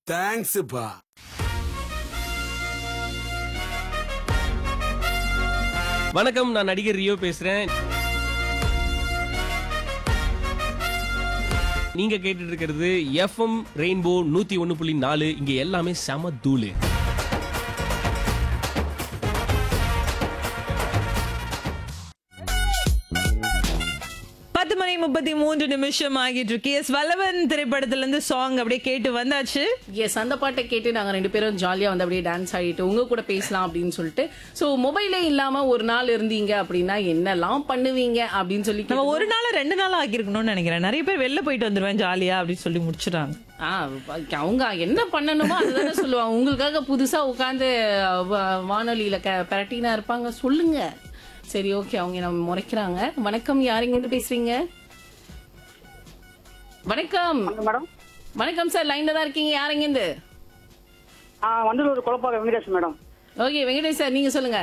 தேங்க்ஸ்ப்பா வணக்கம் நான் நடிகர் ரியோ பேசுறேன் நீங்க கேட்டுட்டு இருக்கிறது எஃப்எம் ரெயின்போ நூத்தி ஒன்னு புள்ளி நாலு இங்க எல்லாமே செம தூளு பத்து மணி முப்பத்தி மூன்று நிமிஷம் ஆகிட்டு இருக்கு எஸ் வல்லவன் திரைப்படத்துல இருந்து சாங் அப்படியே கேட்டு வந்தாச்சு எஸ் அந்த பாட்டை கேட்டு நாங்க ரெண்டு பேரும் ஜாலியா வந்து அப்படியே டான்ஸ் ஆடிட்டு உங்க கூட பேசலாம் அப்படின்னு சொல்லிட்டு சோ மொபைலே இல்லாம ஒரு நாள் இருந்தீங்க அப்படின்னா என்னெல்லாம் பண்ணுவீங்க அப்படின்னு சொல்லி நம்ம கேட்டு- ஒரு நாள் ரெண்டு நாள் ஆக்கியிருக்கணும்னு நினைக்கிறேன் நிறைய பேர் வெளில போயிட்டு வந்துருவேன் ஜாலியா அப்படின்னு சொல்லி முடிச்சிட்டாங்க ஆ, அவங்க என்ன பண்ணணுமோ அதுதானே சொல்லுவாங்க உங்களுக்காக புதுசா உட்காந்து வானொலியில க பெரட்டினா இருப்பாங்க சொல்லுங்க சரி ஓகே அவங்க நம்ம முறைக்கிறாங்க வணக்கம் யாருங்க இருந்து பேசுறீங்க வணக்கம் மேடம் வணக்கம் சார் லைன்ல தான் இருக்கீங்க யாருங்க இருந்து ஆ வண்டலூர் குழப்பாக Venkatesh madam okay Venkatesh sir நீங்க சொல்லுங்க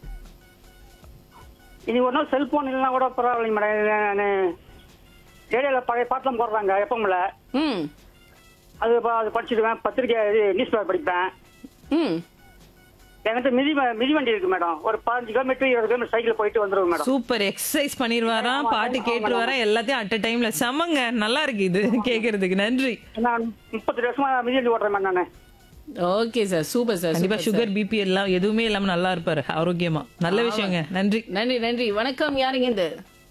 இது ஒரு நாள் செல்போன் இல்லைன்னா கூட பரவாயில்லைங்க மேடம் நான் ரேடியோவில் பழைய பாட்டெலாம் போடுறாங்க எப்பமில்ல ம் அது ப- அது படிச்சிடுவேன் பத்திரிக்கை இது நியூஸ் பேப்பர் படிப்பேன் ம் என்கிட்ட மிதி வ- மிதிவண்டி இருக்கு மேடம் ஒரு பதினஞ்சு கிலோமீட்டர் இருபது கிலோமீட்டர் சைக்கிள் போயிட்டு வந்துருவேன் மேடம் சூப்பர் எக்ஸசைஸ் பண்ணிடுவாராம் பாட்டு கேட்டு வர எல்லாத்தையும் அட் அ டைம்ல செமங்க நல்லா இருக்கு இது கேக்குறதுக்கு நன்றி நான் முப்பத்தி வருஷமா மிதிவண்டி ஓட்டுறேன் மேடம் நான் ஓகே சார் சூப்பர் சார் கண்டிப்பா சுகர் பிபி எல்லாம் எதுவுமே இல்லாம நல்லா இருப்பாரு ஆரோக்கியமா நல்ல விஷயங்க நன்றி நன்றி நன்றி வணக்கம் யாருங்க இருந்து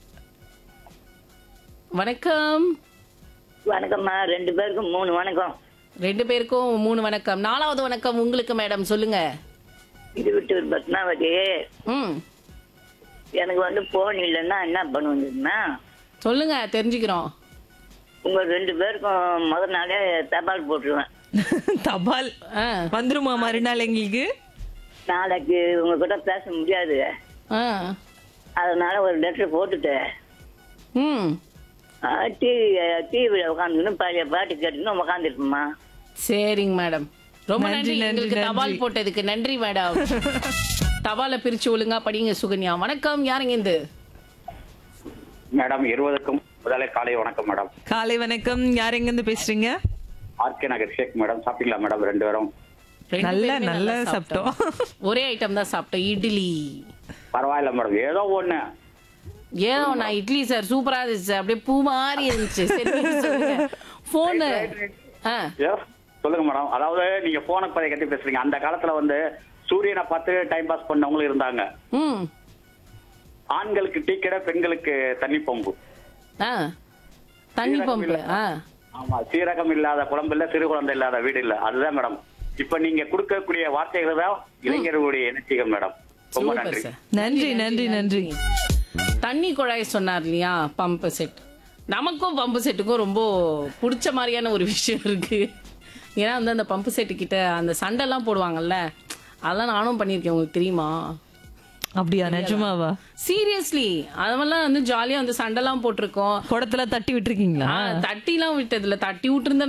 வணக்கம் வணக்கம்மா ரெண்டு பேருக்கும் மூணு வணக்கம் ரெண்டு பேருக்கும் மூணு வணக்கம் நாலாவது வணக்கம் உங்களுக்கு மேடம் சொல்லுங்க இது விட்டு ஒரு பத்மாவதி ம் எனக்கு வந்து போன் இல்லைன்னா என்ன பண்ணுவீங்கன்னா சொல்லுங்க தெரிஞ்சுக்கிறோம் உங்க ரெண்டு பேருக்கும் முதல் நாளே தபால் போட்டுருவேன் தபால் ஆ வந்துருமா மறுநாள் எங்களுக்கு நாளைக்கு உங்க கிட்ட பேச முடியாது ஆ அதனால ஒரு லெட்டர் போட்டுட்டு ம் டிவி டிவியில் உட்காந்துக்கணும் பழைய பாட்டு கேட்டுன்னு உட்காந்துருப்போம்மா சரிங்க மேடம் ரொம்ப நன்றி, நன்றி நன்றி, எங்களுக்கு நன்றி. தபால் போட்டதுக்கு நன்றி மேடம் தபாலை பிரிச்சு ஒழுங்கா படிங்க சுகன்யா வணக்கம் யாருங்க இருந்து மேடம் இருபதுக்கும் முதலே காலை வணக்கம் மேடம் காலை வணக்கம் யார் எங்க இருந்து பேசுறீங்க ஆர்கே நகர் ஷேக் மேடம் சாப்பிட்டீங்களா மேடம் ரெண்டு பேரும் ரெண்டு நல்ல பேருமே நல்ல நல்லா சாப்பிட்டோம் ஒரே ஐட்டம் தான் சாப்பிட்டோம் இட்லி பரவாயில்ல மேடம் ஏதோ ஒண்ணு ஏன் நான் இட்லி சார் சூப்பரா இருந்துச்சு சார் அப்படியே பூ மாதிரி இருந்துச்சு சரி போனு ஆ ஏ, சொல்லுங்க மேடம் அதாவது நீங்க போனை பத்தி கட்டி பேசுறீங்க அந்த காலத்துல வந்து சூரியனை பார்த்து டைம் பாஸ் பண்ணவங்களும் இருந்தாங்க ம் ஆண்களுக்கு டீ கடை பெண்களுக்கு தண்ணி பம்பு ஆ தண்ணி பம்பு ஆ ஆமா சீரகம் இல்லாத குழம்பு இல்ல சிறு குழந்தை இல்லாத வீடு இல்ல அதுதான் மேடம் இப்ப நீங்க கொடுக்கக்கூடிய வார்த்தைகள் தான் இளைஞர்களுடைய எனர்ஜிகள் மேடம் ரொம்ப சூப்பர் நன்றி சார் நன்றி நன்றி நன்றி தண்ணி குழாய் சொன்னார் இல்லையா பம்பு செட் நமக்கும் பம்பு செட்டுக்கும் ரொம்ப பிடிச்ச மாதிரியான ஒரு விஷயம் இருக்கு ஏன்னா வந்து அந்த பம்பு செட்டு கிட்ட அந்த சண்டைலாம் போடுவாங்கல்ல அதெல்லாம் நானும் பண்ணியிருக்கேன் உங்களுக்கு தெரியுமா அப்படியா நிஜமாவா சீரியஸ்லி அதெல்லாம் வந்து ஜாலியா வந்து சண்டைலாம் போட்டிருக்கோம் குடத்துல தட்டி விட்டுருக்கீங்களா ஆ, தட்டிலாம் விட்டதில்ல தட்டி விட்டுருந்தா